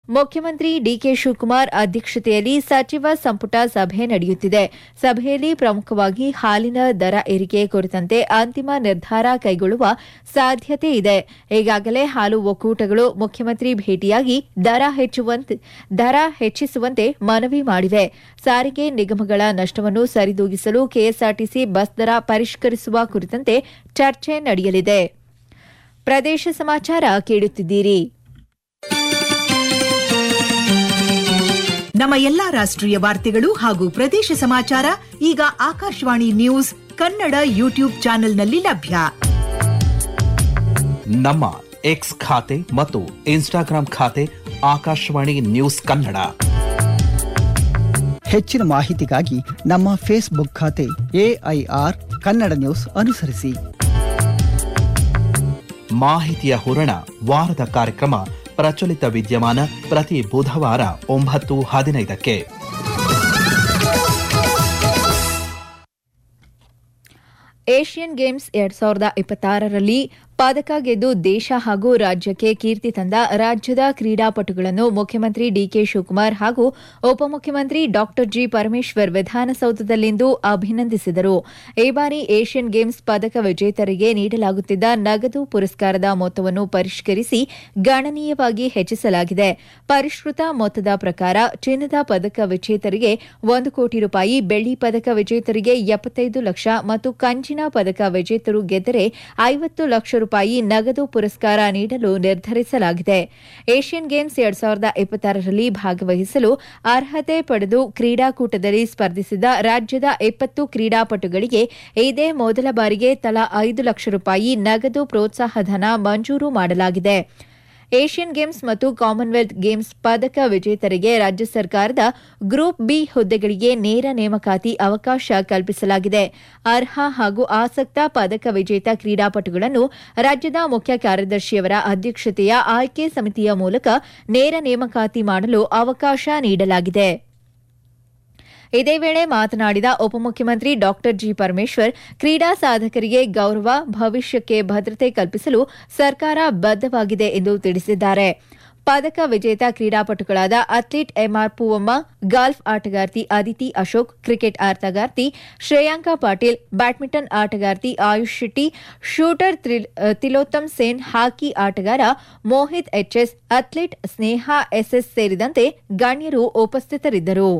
ಮುಖ್ಯಮಂತ್ರಿ ಡಿಕೆ ಶಿವಕುಮಾರ್ ಅಧ್ಯಕ್ಷತೆಯಲ್ಲಿ ಸಚಿವ ಸಂಪುಟ ಸಭೆ ನಡೆಯುತ್ತಿದೆ ಸಭೆಯಲ್ಲಿ ಪ್ರಮುಖವಾಗಿ ಹಾಲಿನ ದರ ಏರಿಕೆ ಕುರಿತಂತೆ ಅಂತಿಮ ನಿರ್ಧಾರ ಕೈಗೊಳ್ಳುವ ಸಾಧ್ಯತೆ ಇದೆ ಈಗಾಗಲೇ ಹಾಲು ಒಕ್ಕೂಟಗಳು ಮುಖ್ಯಮಂತ್ರಿ ಭೇಟಿಯಾಗಿ ದರ ಹೆಚ್ಚುವಂತೆ ದರ ಹೆಚ್ಚಿಸುವಂತೆ ಮನವಿ ಮಾಡಿವೆ ಸಾರಿಗೆ ನಿಗಮಗಳ ನಷ್ಟವನ್ನು ಸರಿದೂಗಿಸಲು ಕೆಎಸ್ಆರ್ಟಿಸಿ ಬಸ್ ದರ ಪರಿಷ್ಕರಿಸುವ ಕುರಿತಂತೆ ಚರ್ಚೆ ನಡೆಯಲಿದೆ ಪ್ರದೇಶ ಸಮಾಚಾರ ಕೇಳುತ್ತಿದ್ದೀರಿ ನಮ್ಮ ಎಲ್ಲಾ ರಾಷ್ಟ್ರೀಯ ವಾರ್ತೆಗಳು ಹಾಗೂ ಪ್ರದೇಶ ಸಮಾಚಾರ ಈಗ ಆಕಾಶವಾಣಿ ನ್ಯೂಸ್ ಕನ್ನಡ ಯೂಟ್ಯೂಬ್ ಚಾನೆಲ್ನಲ್ಲಿ ಲಭ್ಯ ನಮ್ಮ ಎಕ್ಸ್ ಖಾತೆ ಮತ್ತು ಇನ್ಸ್ಟಾಗ್ರಾಂ ಖಾತೆ ಆಕಾಶವಾಣಿ ನ್ಯೂಸ್ ಕನ್ನಡ ಹೆಚ್ಚಿನ ಮಾಹಿತಿಗಾಗಿ ನಮ್ಮ ಫೇಸ್ಬುಕ್ ಖಾತೆ ಎಐಆರ್ ಕನ್ನಡ ನ್ಯೂಸ್ ಅನುಸರಿಸಿ ಮಾಹಿತಿಯ ಹೂರಣ ವಾರದ ಕಾರ್ಯಕ್ರಮ ಪ್ರಚಲಿತ ವಿದ್ಯಮಾನ ಪ್ರತಿ ಬುಧವಾರ ಒಂಬತ್ತು ಹದಿನೈದಕ್ಕೆ ಏಷ್ಯನ್ ಗೇಮ್ಸ್ ಎರಡ್ ಸಾವಿರದ ಇಪ್ಪತ್ತಾರರಲ್ಲಿ ಪದಕ ಗೆದ್ದು ದೇಶ ಹಾಗೂ ರಾಜ್ಯಕ್ಕೆ ಕೀರ್ತಿ ತಂದ ರಾಜ್ಯದ ಕ್ರೀಡಾಪಟುಗಳನ್ನು ಮುಖ್ಯಮಂತ್ರಿ ಡಿಕೆ ಶಿವಕುಮಾರ್ ಹಾಗೂ ಉಪಮುಖ್ಯಮಂತ್ರಿ ಡಾ ಜಿ ಪರಮೇಶ್ವರ್ ವಿಧಾನಸೌಧದಲ್ಲಿಂದು ಅಭಿನಂದಿಸಿದರು ಈ ಬಾರಿ ಏಷ್ಯನ್ ಗೇಮ್ಸ್ ಪದಕ ವಿಜೇತರಿಗೆ ನೀಡಲಾಗುತ್ತಿದ್ದ ನಗದು ಪುರಸ್ಕಾರದ ಮೊತ್ತವನ್ನು ಪರಿಷ್ಕರಿಸಿ ಗಣನೀಯವಾಗಿ ಹೆಚ್ಚಿಸಲಾಗಿದೆ ಪರಿಷ್ಕೃತ ಮೊತ್ತದ ಪ್ರಕಾರ ಚಿನ್ನದ ಪದಕ ವಿಜೇತರಿಗೆ ಒಂದು ಕೋಟಿ ರೂಪಾಯಿ ಬೆಳ್ಳಿ ಪದಕ ವಿಜೇತರಿಗೆ ಎಪ್ಪತ್ತೈದು ಲಕ್ಷ ಮತ್ತು ಕಂಚಿನ ಪದಕ ವಿಜೇತರು ಗೆದ್ದರೆ ಐವತ್ತು ಲಕ್ಷ ರೂಪಾಯಿ ನಗದು ಪುರಸ್ಕಾರ ನೀಡಲು ನಿರ್ಧರಿಸಲಾಗಿದೆ ಏಷ್ಯನ್ ಗೇಮ್ಸ್ ಎರಡ್ ಸಾವಿರದ ಇಪ್ಪತ್ತಾರರಲ್ಲಿ ಭಾಗವಹಿಸಲು ಅರ್ಹತೆ ಪಡೆದು ಕ್ರೀಡಾಕೂಟದಲ್ಲಿ ಸ್ಪರ್ಧಿಸಿದ ರಾಜ್ಯದ ಇಪ್ಪತ್ತು ಕ್ರೀಡಾಪಟುಗಳಿಗೆ ಇದೇ ಮೊದಲ ಬಾರಿಗೆ ತಲಾ ಐದು ಲಕ್ಷ ರೂಪಾಯಿ ನಗದು ಪ್ರೋತ್ಸಾಹಧನ ಮಂಜೂರು ಮಾಡಲಾಗಿದೆ ಏಷ್ಯನ್ ಗೇಮ್ಸ್ ಮತ್ತು ಕಾಮನ್ವೆಲ್ತ್ ಗೇಮ್ಸ್ ಪದಕ ವಿಜೇತರಿಗೆ ರಾಜ್ಯ ಸರ್ಕಾರದ ಗ್ರೂಪ್ ಬಿ ಹುದ್ದೆಗಳಿಗೆ ನೇರ ನೇಮಕಾತಿ ಅವಕಾಶ ಕಲ್ಪಿಸಲಾಗಿದೆ ಅರ್ಹ ಹಾಗೂ ಆಸಕ್ತ ಪದಕ ವಿಜೇತ ಕ್ರೀಡಾಪಟುಗಳನ್ನು ರಾಜ್ಯದ ಮುಖ್ಯ ಕಾರ್ಯದರ್ಶಿಯವರ ಅಧ್ಯಕ್ಷತೆಯ ಆಯ್ಕೆ ಸಮಿತಿಯ ಮೂಲಕ ನೇರ ನೇಮಕಾತಿ ಮಾಡಲು ಅವಕಾಶ ನೀಡಲಾಗಿದೆ ಇದೇ ವೇಳೆ ಮಾತನಾಡಿದ ಉಪಮುಖ್ಯಮಂತ್ರಿ ಡಾ ಜಿ ಪರಮೇಶ್ವರ್ ಕ್ರೀಡಾ ಸಾಧಕರಿಗೆ ಗೌರವ ಭವಿಷ್ಯಕ್ಕೆ ಭದ್ರತೆ ಕಲ್ಪಿಸಲು ಸರ್ಕಾರ ಬದ್ದವಾಗಿದೆ ಎಂದು ತಿಳಿಸಿದ್ದಾರೆ ಪದಕ ವಿಜೇತ ಕ್ರೀಡಾಪಟುಗಳಾದ ಅಥ್ಲೀಟ್ ಎಂಆರ್ ಪೂವಮ್ಮ ಗಾಲ್ಫ್ ಆಟಗಾರ್ತಿ ಅದಿತಿ ಅಶೋಕ್ ಕ್ರಿಕೆಟ್ ಆಟಗಾರ್ತಿ ಶ್ರೇಯಾಂಕಾ ಪಾಟೀಲ್ ಬ್ಯಾಡ್ಮಿಂಟನ್ ಆಟಗಾರ್ತಿ ಆಯುಷ್ ಶೆಟ್ಟಿ ಶೂಟರ್ ತಿಲೋತ್ತಮ್ ಸೇನ್ ಹಾಕಿ ಆಟಗಾರ Mohit HS athlete Sneha SS ಸೇರಿದಂತೆ ಗಣ್ಯರು ಉಪಸ್ಥಿತರಿದ್ದರು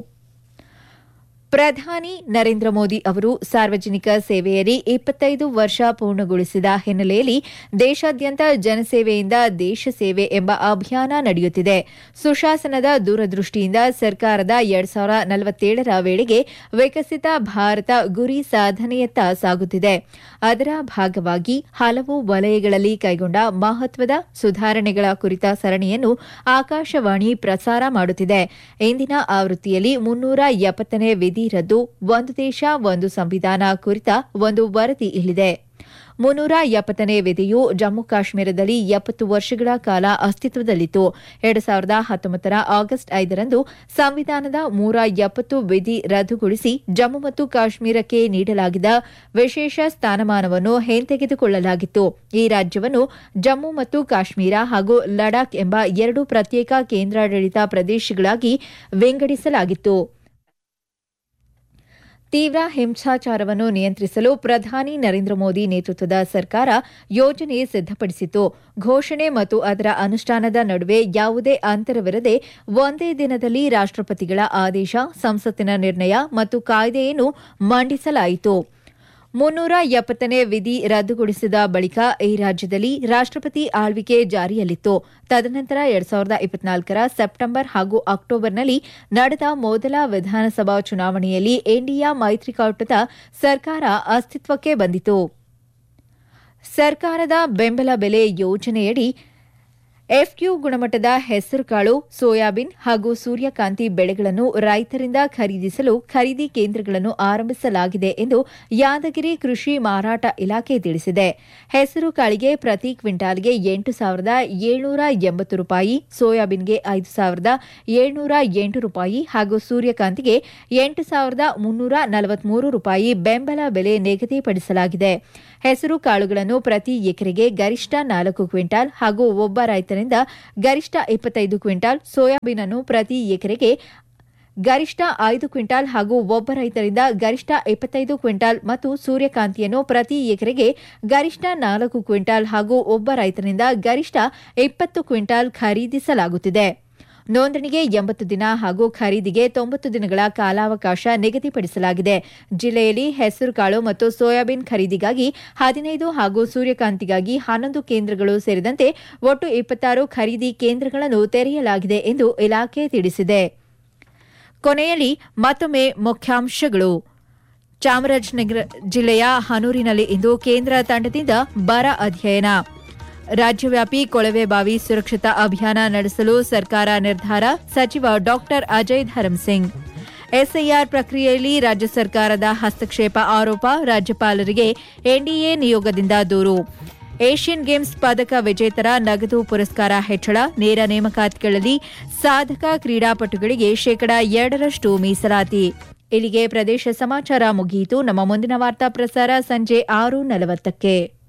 ಪ್ರಧಾನಿ ನರೇಂದ್ರ ಮೋದಿ ಅವರು ಸಾರ್ವಜನಿಕ ಸೇವೆಯಲ್ಲಿ ಇಪ್ಪತ್ತೈದು ವರ್ಷ ಪೂರ್ಣಗೊಳಿಸಿದ ಹಿನ್ನೆಲೆಯಲ್ಲಿ ದೇಶಾದ್ಯಂತ ಜನಸೇವೆಯಿಂದ ದೇಶ ಸೇವೆ ಎಂಬ ಅಭಿಯಾನ ನಡೆಯುತ್ತಿದೆ ಸುಶಾಸನದ ದೂರದೃಷ್ಟಿಯಿಂದ ಸರ್ಕಾರದ ಎರಡ್ ಸಾವಿರ ನಲವತ್ತೇಳರ ವೇಳೆಗೆ ವಿಕಸಿತ ಭಾರತ ಗುರಿ ಸಾಧನೆಯತ್ತ ಸಾಗುತ್ತಿದೆ ಅದರ ಭಾಗವಾಗಿ ಹಲವು ವಲಯಗಳಲ್ಲಿ ಕೈಗೊಂಡ ಮಹತ್ವದ ಸುಧಾರಣೆಗಳ ಕುರಿತ ಸರಣಿಯನ್ನು ಆಕಾಶವಾಣಿ ಪ್ರಸಾರ ಮಾಡುತ್ತಿದೆ ಇಂದಿನ ಆವೃತ್ತಿಯಲ್ಲಿ ಮುನ್ನೂರ ಎಪ್ಪತ್ತನೇ ವಿಧಿ ರದ್ದು ಒಂದು ದೇಶ ಒಂದು ಸಂವಿಧಾನ ಕುರಿತ ಒಂದು ವರದಿ ಇಲ್ಲಿದೆ ಮುನ್ನೂರ ಎಪ್ಪತ್ತನೇ ವಿಧಿಯು ಜಮ್ಮು ಕಾಶ್ಮೀರದಲ್ಲಿ ಎಪ್ಪತ್ತು ವರ್ಷಗಳ ಕಾಲ ಅಸ್ತಿತ್ವದಲ್ಲಿತ್ತು ಎರಡು ಸಾವಿರದ ಹತ್ತೊಂಬತ್ತರ ಆಗಸ್ಟ್ ಐದರಂದು ಸಂವಿಧಾನದ ನೂರ ಎಪ್ಪತ್ತು ವಿಧಿ ರದ್ದುಗೊಳಿಸಿ ಜಮ್ಮು ಮತ್ತು ಕಾಶ್ಮೀರಕ್ಕೆ ನೀಡಲಾಗಿದ್ದ ವಿಶೇಷ ಸ್ಥಾನಮಾನವನ್ನು ಹಿಂತೆಗೆದುಕೊಳ್ಳಲಾಗಿತ್ತು ಈ ರಾಜ್ಯವನ್ನು ಜಮ್ಮು ಮತ್ತು ಕಾಶ್ಮೀರ ಹಾಗೂ ಲಡಾಖ್ ಎಂಬ ಎರಡು ಪ್ರತ್ಯೇಕ ಕೇಂದ್ರಾಡಳಿತ ಪ್ರದೇಶಗಳಾಗಿ ವಿಂಗಡಿಸಲಾಗಿತ್ತು ತೀವ್ರ ಹಿಂಸಾಚಾರವನ್ನು ನಿಯಂತ್ರಿಸಲು ಪ್ರಧಾನಿ ನರೇಂದ್ರ ಮೋದಿ ನೇತೃತ್ವದ ಸರ್ಕಾರ ಯೋಜನೆ ಸಿದ್ದಪಡಿಸಿತ್ತು ಘೋಷಣೆ ಮತ್ತು ಅದರ ಅನುಷ್ಠಾನದ ನಡುವೆ ಯಾವುದೇ ಅಂತರವಿರದೆ ಒಂದೇ ದಿನದಲ್ಲಿ ರಾಷ್ಟ್ರಪತಿಗಳ ಆದೇಶ ಸಂಸತ್ತಿನ ನಿರ್ಣಯ ಮತ್ತು ಕಾಯ್ದೆಯನ್ನು ಮಂಡಿಸಲಾಯಿತು ಮುನ್ನೂರ ಎಪ್ಪತ್ತನೇ ವಿಧಿ ರದ್ದುಗೊಳಿಸಿದ ಬಳಿಕ ಈ ರಾಜ್ಯದಲ್ಲಿ ರಾಷ್ಟ್ರಪತಿ ಆಳ್ವಿಕೆ ಜಾರಿಯಲ್ಲಿತ್ತು ತದನಂತರ ಎರಡ್ ಸಾವಿರದ ಇಪ್ಪತ್ನಾಲ್ಕರ ಸೆಪ್ಟೆಂಬರ್ ಹಾಗೂ ಅಕ್ಟೋಬರ್ನಲ್ಲಿ ನಡೆದ ಮೊದಲ ವಿಧಾನಸಭಾ ಚುನಾವಣೆಯಲ್ಲಿ ಇಂಡಿಯಾ ಮೈತ್ರಿಕೂಟದ ಸರ್ಕಾರ ಅಸ್ತಿತ್ವಕ್ಕೆ ಬಂದಿತು ಸರ್ಕಾರದ ಬೆಂಬಲ ಬೆಲೆ ಯೋಜನೆಯಡಿ ಎಫ್ಕ್ಯೂ ಗುಣಮಟ್ಟದ ಹೆಸರುಕಾಳು ಸೋಯಾಬೀನ್ ಹಾಗೂ ಸೂರ್ಯಕಾಂತಿ ಬೆಳೆಗಳನ್ನು ರೈತರಿಂದ ಖರೀದಿಸಲು ಖರೀದಿ ಕೇಂದ್ರಗಳನ್ನು ಆರಂಭಿಸಲಾಗಿದೆ ಎಂದು ಯಾದಗಿರಿ ಕೃಷಿ ಮಾರಾಟ ಇಲಾಖೆ ತಿಳಿಸಿದೆ ಹೆಸರುಕಾಳಿಗೆ ಪ್ರತಿ ಕ್ವಿಂಟಾಲ್ಗೆ ಎಂಟು ಸಾವಿರದ ಏಳ್ನೂರ ಎಂಬತ್ತು ರೂಪಾಯಿ ಸೋಯಾಬೀನ್ಗೆ ಐದು ಸಾವಿರದ ಏಳ್ನೂರ ಎಂಟು ರೂಪಾಯಿ ಹಾಗೂ ಸೂರ್ಯಕಾಂತಿಗೆ ಎಂಟು ಸಾವಿರದ ಮುನ್ನೂರ ನಲವತ್ಮೂರು ರೂಪಾಯಿ ಬೆಂಬಲ ಬೆಲೆ ನಿಗದಿಪಡಿಸಲಾಗಿದೆ ಹೆಸರು ಕಾಳುಗಳನ್ನು ಪ್ರತಿ ಎಕರೆಗೆ ಗರಿಷ್ಠ ನಾಲ್ಕು ಕ್ವಿಂಟಾಲ್ ಹಾಗೂ ಒಬ್ಬ ರೈತರಿಂದ ರೈತರಿಂದ ಗರಿಷ್ಠ ಇಪ್ಪತ್ತೈದು ಕ್ವಿಂಟಾಲ್ ಸೋಯಾಬೀನ್ ಅನ್ನು ಪ್ರತಿ ಎಕರೆಗೆ ಗರಿಷ್ಠ ಐದು ಕ್ವಿಂಟಾಲ್ ಹಾಗೂ ಒಬ್ಬ ರೈತರಿಂದ ಗರಿಷ್ಠ ಇಪ್ಪತ್ತೈದು ಕ್ವಿಂಟಾಲ್ ಮತ್ತು ಸೂರ್ಯಕಾಂತಿಯನ್ನು ಪ್ರತಿ ಎಕರೆಗೆ ಗರಿಷ್ಠ ನಾಲ್ಕು ಕ್ವಿಂಟಾಲ್ ಹಾಗೂ ಒಬ್ಬ ರೈತರಿಂದ ಗರಿಷ್ಠ ಇಪ್ಪತ್ತು ಕ್ವಿಂಟಾಲ್ ಖರೀದಿಸಲಾಗುತ್ತಿದೆ ನೋಂದಣಿಗೆ ಎಂಬತ್ತು ದಿನ ಹಾಗೂ ಖರೀದಿಗೆ ತೊಂಬತ್ತು ದಿನಗಳ ಕಾಲಾವಕಾಶ ನಿಗದಿಪಡಿಸಲಾಗಿದೆ ಜಿಲ್ಲೆಯಲ್ಲಿ ಹೆಸರುಕಾಳು ಮತ್ತು ಸೋಯಾಬೀನ್ ಖರೀದಿಗಾಗಿ ಹದಿನೈದು ಹಾಗೂ ಸೂರ್ಯಕಾಂತಿಗಾಗಿ ಹನ್ನೊಂದು ಕೇಂದ್ರಗಳು ಸೇರಿದಂತೆ ಒಟ್ಟು ಇಪ್ಪತ್ತಾರು ಖರೀದಿ ಕೇಂದ್ರಗಳನ್ನು ತೆರೆಯಲಾಗಿದೆ ಎಂದು ಇಲಾಖೆ ತಿಳಿಸಿದೆ ಕೊನೆಯಲ್ಲಿ ಮತ್ತೊಮ್ಮೆ ಮುಖ್ಯಾಂಶಗಳು ಚಾಮರಾಜನಗರ ಜಿಲ್ಲೆಯ ಹನೂರಿನಲ್ಲಿ ಇಂದು ಕೇಂದ್ರ ತಂಡದಿಂದ ಬರ ಅಧ್ಯಯನ ರಾಜ್ಯವ್ಯಾಪಿ ಕೊಳವೆ ಬಾವಿ ಸುರಕ್ಷತಾ ಅಭಿಯಾನ ನಡೆಸಲು ಸರ್ಕಾರ ನಿರ್ಧಾರ ಸಚಿವ ಡಾಕ್ಟರ್ ಅಜಯ್ ಧರಂಸಿಂಗ್ ಎಸ್ಐಆರ್ ಪ್ರಕ್ರಿಯೆಯಲ್ಲಿ ರಾಜ್ಯ ಸರ್ಕಾರದ ಹಸ್ತಕ್ಷೇಪ ಆರೋಪ ರಾಜ್ಯಪಾಲರಿಗೆ ಎನ್ಡಿಎ ನಿಯೋಗದಿಂದ ದೂರು ಏಷ್ಯನ್ ಗೇಮ್ಸ್ ಪದಕ ವಿಜೇತರ ನಗದು ಪುರಸ್ಕಾರ ಹೆಚ್ಚಳ ನೇರ ನೇಮಕಾತಿಗಳಲ್ಲಿ ಸಾಧಕ ಕ್ರೀಡಾಪಟುಗಳಿಗೆ ಶೇಕಡಾ ಎರಡರಷ್ಟು ಮೀಸಲಾತಿ ಇಲ್ಲಿಗೆ ಪ್ರದೇಶ ಸಮಾಚಾರ ಮುಗಿಯಿತು ನಮ್ಮ ಮುಂದಿನ ವಾರ್ತಾ ಪ್ರಸಾರ ಸಂಜೆ ಆರು ನಲವತ್ತಕ್ಕೆ